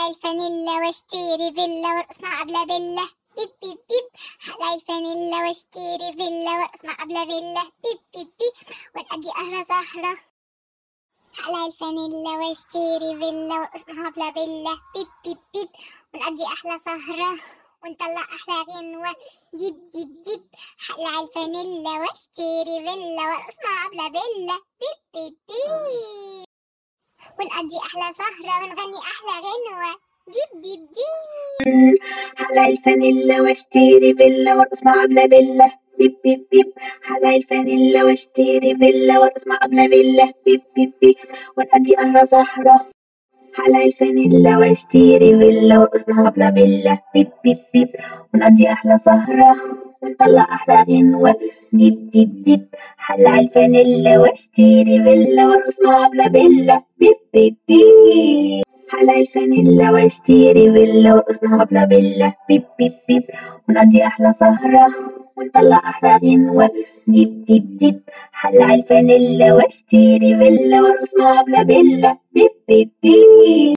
الفانيلا واشتري فيلا وارقص مع قبلة فيلا بيب بيب بيب هقلع الفانيلا واشتري فيلا وارقص مع قبلة فيلا بيب بيب بيب ونقضي أهلا سهرة هقلع الفانيلا واشتري فيلا وارقص مع قبلة فيلا بيب بيب بيب ونقضي أحلى سهرة ونطلع أحلى غنوة ديب ديب ديب هقلع الفانيلا واشتري فيلا وارقص مع قبلة فيلا بيب بيب بيب ونقضي أحلى سهرة ونغني أحلى غنوة ديب ديب ديب هقلع الفانيلا واشتري فيلا وارقص مع قبلة فيلا بيب بيب بيب هقلع الفانيلا واشتري فيلا وارقص مع قبلة فيلا بيب بيب بيب ونقضي أهرة سهرة هقلع الفانيلا واشتري فيلا وارقص مع قبلة فيلا بيب بيب بيب ونقضي أحلى سهرة ونطلع أحلى غنوة ديب ديب ديب هقلع الفانيلا واشتري فيلا وارقص مع قبلة فيلا بيب بيب بيب هقلع الفانيلا واشتري فيلا وارقص مع قبلة فيلا بيب بيب بيب ونقضي أحلى سهرة ونطلع أحلى غنوة ديب ديب ديب هقلع الفانيلا واشتري فيلا وارقص مع قبلة فيلا بيب بيب بيب